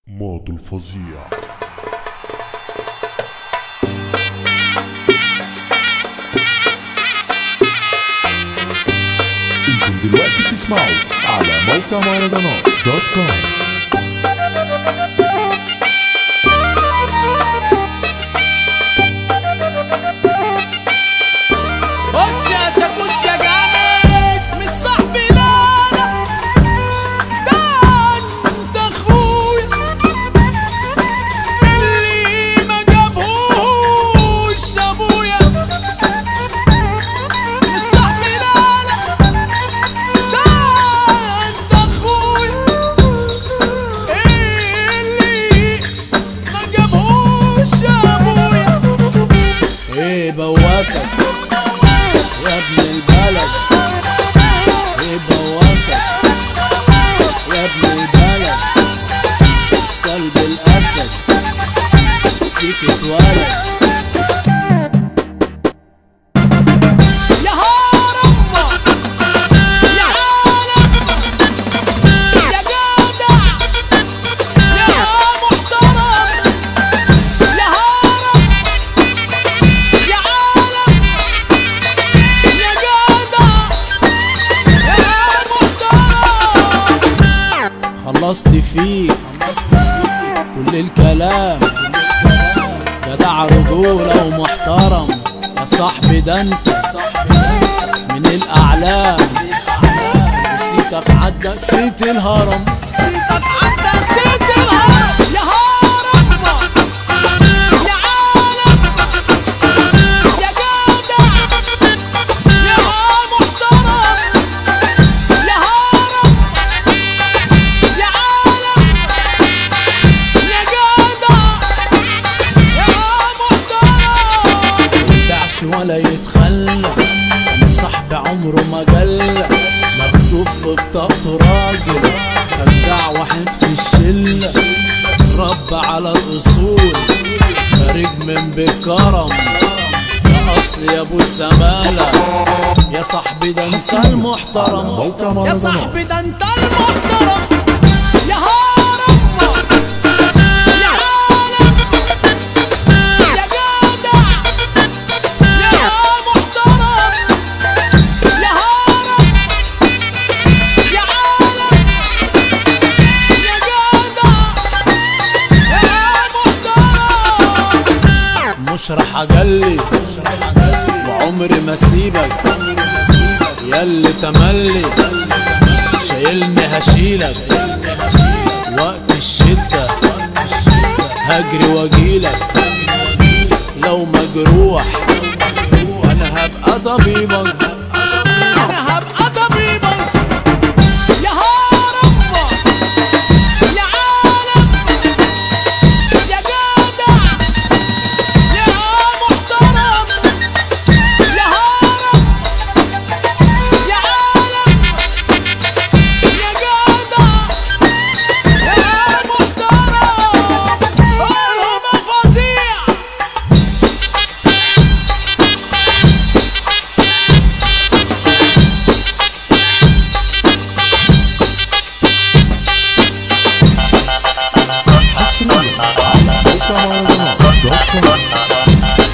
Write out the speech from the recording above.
موت الفظيع انتم دلوقتي بتسمعوا على موقع مهرجانات دوت كوم خش يا شاكوش يا جامد مش صاحبي لا لا ده انت اخويا اللي ما جابهوش ابويا مش صاحبي لا لا ده انت اخويا اللي ما جابهوش ابويا ايه بواتك يا ابن البلد ايه بوابتك يا ابن البلد قلب الاسد فيك اتولد يا هرم يا عالم يا جدع يا محترم يا هرم يا عالم يا جدع يا محترم خلصت فيك كل الكلام جدع رجولة ومحترم يا صاحبي ده انت من الأعلام وسيتك عدى سيت الهرم سيتك عدى سيت الهرم يا هرم يا عالم يا جدع يا محترم يا هرم يا عالم يا جدع يا محترم يدعش ولا يتخلى انا صاحبي عمره ما جلى مكتوب في بطاقته راجل ابدع واحد في الشله رب على الاصول خارج من بكرم يا اصل يا ابو الزماله يا صاحبي ده انت المحترم موقع يا مهرجانات صاحبي ده انت المحترم يا هرم يا عالم يا جدع يا محترم يا هرم يا عالم يا جدع يا محترم مش راح اجلي وعمري ما اسيبك ياللي تملي شايلني هشيلك وقت الشدة هجري واجيلك لو مجروح انا هبقى طبيبك انا هبقى طبيبك يا هرم يا عالم يا جدع يا محترم يا هرم يا عالم يا جدع يا محترم قولهم فظيع حصريا على موقع مهرجانات دوت كوم